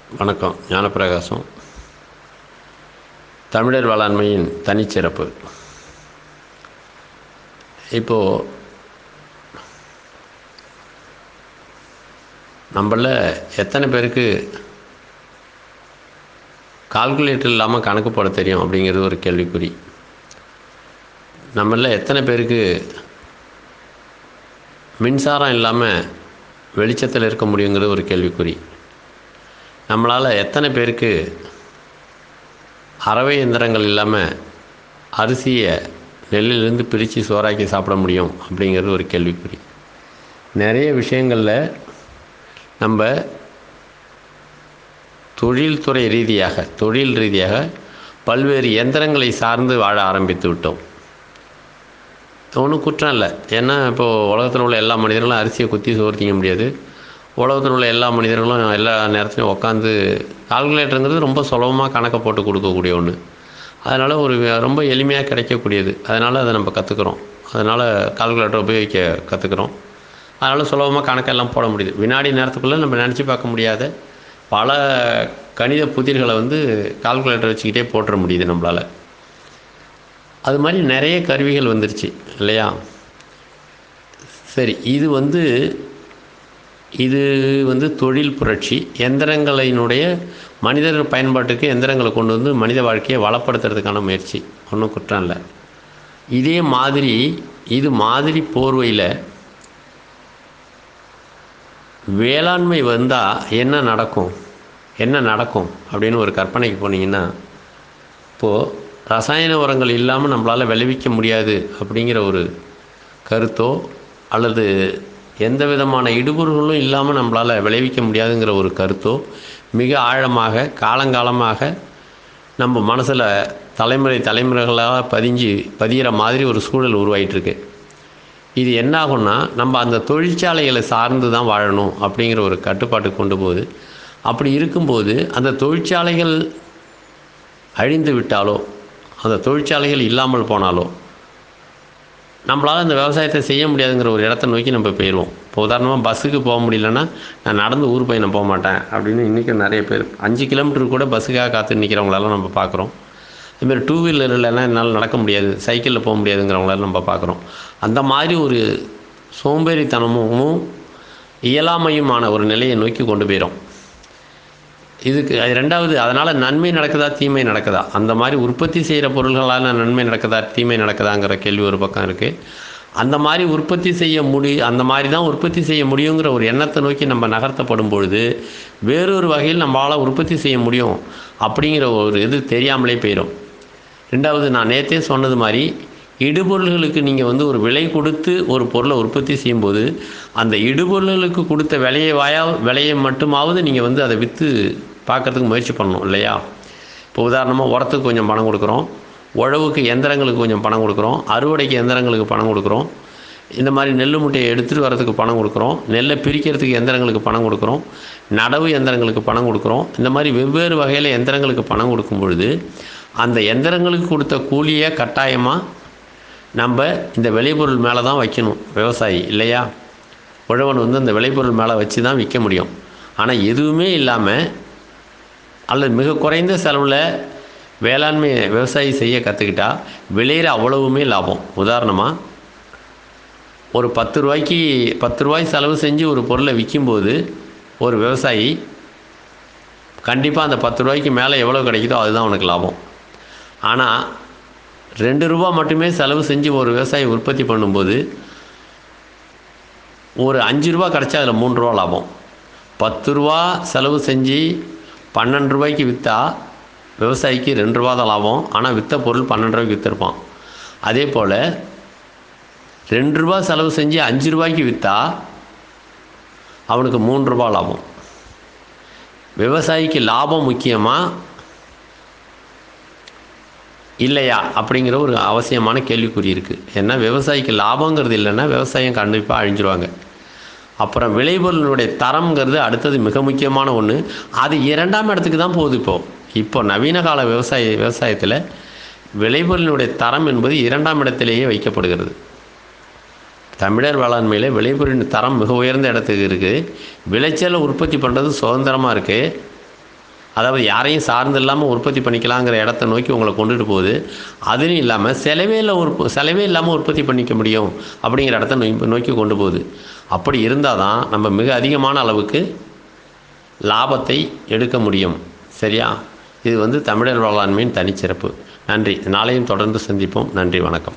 வணக்கம் ஞானப்பிரகாசம் தமிழர் வேளாண்மையின் தனிச்சிறப்பு இப்போது நம்மள எத்தனை பேருக்கு கால்குலேட்டர் இல்லாமல் கணக்கு போட தெரியும் அப்படிங்கிறது ஒரு கேள்விக்குறி நம்மள எத்தனை பேருக்கு மின்சாரம் இல்லாமல் வெளிச்சத்தில் இருக்க முடியுங்கிறது ஒரு கேள்விக்குறி நம்மளால் எத்தனை பேருக்கு அறவை இயந்திரங்கள் இல்லாமல் அரிசியை நெல்லிலிருந்து பிரித்து சோறாக்கி சாப்பிட முடியும் அப்படிங்கிறது ஒரு கேள்விக்குறி நிறைய விஷயங்களில் நம்ம தொழில்துறை ரீதியாக தொழில் ரீதியாக பல்வேறு இயந்திரங்களை சார்ந்து வாழ ஆரம்பித்து விட்டோம் ஒன்றும் குற்றம் இல்லை ஏன்னா இப்போது உலகத்தில் உள்ள எல்லா மனிதர்களும் அரிசியை குத்தி சோறு திங்க முடியாது உலகத்தில் உள்ள எல்லா மனிதர்களும் எல்லா நேரத்துலையும் உட்காந்து கால்குலேட்டருங்கிறது ரொம்ப சுலபமாக கணக்கை போட்டு கொடுக்கக்கூடிய ஒன்று அதனால் ஒரு ரொம்ப எளிமையாக கிடைக்கக்கூடியது அதனால் அதை நம்ம கற்றுக்குறோம் அதனால் கால்குலேட்டர் உபயோகிக்க கற்றுக்குறோம் அதனால் சுலபமாக கணக்கெல்லாம் போட முடியுது வினாடி நேரத்துக்குள்ளே நம்ம நினச்சி பார்க்க முடியாத பல கணித புதிர்களை வந்து கால்குலேட்டர் வச்சுக்கிட்டே போட்டுற முடியுது நம்மளால் அது மாதிரி நிறைய கருவிகள் வந்துருச்சு இல்லையா சரி இது வந்து இது வந்து தொழில் புரட்சி எந்திரங்களினுடைய மனிதர் பயன்பாட்டுக்கு எந்திரங்களை கொண்டு வந்து மனித வாழ்க்கையை வளப்படுத்துறதுக்கான முயற்சி ஒன்றும் குற்றம் இல்லை இதே மாதிரி இது மாதிரி போர்வையில் வேளாண்மை வந்தால் என்ன நடக்கும் என்ன நடக்கும் அப்படின்னு ஒரு கற்பனைக்கு போனீங்கன்னா இப்போது ரசாயன உரங்கள் இல்லாமல் நம்மளால் விளைவிக்க முடியாது அப்படிங்கிற ஒரு கருத்தோ அல்லது எந்த விதமான இடுபொருள்களும் இல்லாமல் நம்மளால் விளைவிக்க முடியாதுங்கிற ஒரு கருத்தோ மிக ஆழமாக காலங்காலமாக நம்ம மனசில் தலைமுறை தலைமுறைகளாக பதிஞ்சு பதிகிற மாதிரி ஒரு சூழல் உருவாயிட்டிருக்கு இது என்ன ஆகும்னா நம்ம அந்த தொழிற்சாலைகளை சார்ந்து தான் வாழணும் அப்படிங்கிற ஒரு கட்டுப்பாட்டு கொண்டு போகுது அப்படி இருக்கும்போது அந்த தொழிற்சாலைகள் அழிந்து விட்டாலோ அந்த தொழிற்சாலைகள் இல்லாமல் போனாலோ நம்மளால் அந்த விவசாயத்தை செய்ய முடியாதுங்கிற ஒரு இடத்த நோக்கி நம்ம போயிடுவோம் இப்போ உதாரணமாக பஸ்ஸுக்கு போக முடியலன்னா நான் நடந்து ஊர் பயணம் போக மாட்டேன் அப்படின்னு இன்றைக்கும் நிறைய பேர் அஞ்சு கிலோமீட்டர் கூட பஸ்ஸுக்காக காத்து நிற்கிறவங்களெல்லாம் நம்ம பார்க்குறோம் இதுமாதிரி டூ வீலர்லலாம் என்னால் நடக்க முடியாது சைக்கிளில் போக முடியாதுங்கிறவங்களெல்லாம் நம்ம பார்க்குறோம் அந்த மாதிரி ஒரு சோம்பேறித்தனமும் இயலாமையுமான ஒரு நிலையை நோக்கி கொண்டு போயிடும் இதுக்கு அது ரெண்டாவது அதனால் நன்மை நடக்குதா தீமை நடக்குதா அந்த மாதிரி உற்பத்தி செய்கிற பொருள்களால் நன்மை நடக்குதா தீமை நடக்குதாங்கிற கேள்வி ஒரு பக்கம் இருக்குது அந்த மாதிரி உற்பத்தி செய்ய முடி அந்த மாதிரி தான் உற்பத்தி செய்ய முடியுங்கிற ஒரு எண்ணத்தை நோக்கி நம்ம நகர்த்தப்படும் பொழுது வேறொரு வகையில் நம்மளால் உற்பத்தி செய்ய முடியும் அப்படிங்கிற ஒரு இது தெரியாமலே போயிடும் ரெண்டாவது நான் நேற்றே சொன்னது மாதிரி இடுபொருள்களுக்கு நீங்கள் வந்து ஒரு விலை கொடுத்து ஒரு பொருளை உற்பத்தி செய்யும்போது அந்த இடுபொருள்களுக்கு கொடுத்த விலையை வாயா விலையை மட்டுமாவது நீங்கள் வந்து அதை விற்று பார்க்குறதுக்கு முயற்சி பண்ணணும் இல்லையா இப்போ உதாரணமாக உரத்துக்கு கொஞ்சம் பணம் கொடுக்குறோம் உழவுக்கு எந்திரங்களுக்கு கொஞ்சம் பணம் கொடுக்குறோம் அறுவடைக்கு எந்திரங்களுக்கு பணம் கொடுக்குறோம் இந்த மாதிரி நெல் முட்டையை எடுத்துகிட்டு வரதுக்கு பணம் கொடுக்குறோம் நெல்லை பிரிக்கிறதுக்கு எந்திரங்களுக்கு பணம் கொடுக்குறோம் நடவு எந்திரங்களுக்கு பணம் கொடுக்குறோம் இந்த மாதிரி வெவ்வேறு வகையில் எந்திரங்களுக்கு பணம் கொடுக்கும் பொழுது அந்த எந்திரங்களுக்கு கொடுத்த கூலியை கட்டாயமாக நம்ம இந்த விளைபொருள் மேலே தான் வைக்கணும் விவசாயி இல்லையா உழவன் வந்து அந்த விளைபொருள் மேலே வச்சு தான் விற்க முடியும் ஆனால் எதுவுமே இல்லாமல் அல்லது மிக குறைந்த செலவில் வேளாண்மை விவசாயி செய்ய கற்றுக்கிட்டா விளையிற அவ்வளவுமே லாபம் உதாரணமாக ஒரு பத்து ரூபாய்க்கு பத்து ரூபாய் செலவு செஞ்சு ஒரு பொருளை விற்கும்போது ஒரு விவசாயி கண்டிப்பாக அந்த பத்து ரூபாய்க்கு மேலே எவ்வளோ கிடைக்குதோ அதுதான் அவனுக்கு லாபம் ஆனால் ரெண்டு ரூபா மட்டுமே செலவு செஞ்சு ஒரு விவசாயி உற்பத்தி பண்ணும்போது ஒரு அஞ்சு ரூபா கிடச்சா அதில் மூணு ரூபா லாபம் பத்து ரூபா செலவு செஞ்சு பன்னெண்டு ரூபாய்க்கு விற்றா விவசாயிக்கு ரெண்டு ரூபா தான் லாபம் ஆனால் விற்ற பொருள் பன்னெண்டு ரூபாய்க்கு விற்றுருப்பான் அதே போல் ரெண்டு ரூபா செலவு செஞ்சு அஞ்சு ரூபாய்க்கு விற்றா அவனுக்கு மூணு ரூபா லாபம் விவசாயிக்கு லாபம் முக்கியமாக இல்லையா அப்படிங்கிற ஒரு அவசியமான கேள்விக்குறி இருக்குது ஏன்னா விவசாயிக்கு லாபங்கிறது இல்லைன்னா விவசாயம் கண்டிப்பாக அழிஞ்சிருவாங்க அப்புறம் விளைபொருளுடைய தரம்ங்கிறது அடுத்தது மிக முக்கியமான ஒன்று அது இரண்டாம் இடத்துக்கு தான் போகுது இப்போது இப்போ நவீன கால விவசாய விவசாயத்தில் விளைபொருளினுடைய தரம் என்பது இரண்டாம் இடத்திலேயே வைக்கப்படுகிறது தமிழர் வேளாண்மையில் விளைபொருளின் தரம் மிக உயர்ந்த இடத்துக்கு இருக்குது விளைச்சலை உற்பத்தி பண்ணுறது சுதந்திரமாக இருக்குது அதாவது யாரையும் சார்ந்து இல்லாமல் உற்பத்தி பண்ணிக்கலாங்கிற இடத்த நோக்கி உங்களை கொண்டுட்டு போகுது அதுவும் இல்லாமல் செலவே இல்லை உற்ப செலவே இல்லாமல் உற்பத்தி பண்ணிக்க முடியும் அப்படிங்கிற இடத்த நோக்கி நோக்கி கொண்டு போகுது அப்படி இருந்தால் தான் நம்ம மிக அதிகமான அளவுக்கு லாபத்தை எடுக்க முடியும் சரியா இது வந்து தமிழர் வேளாண்மையின் தனிச்சிறப்பு நன்றி நாளையும் தொடர்ந்து சந்திப்போம் நன்றி வணக்கம்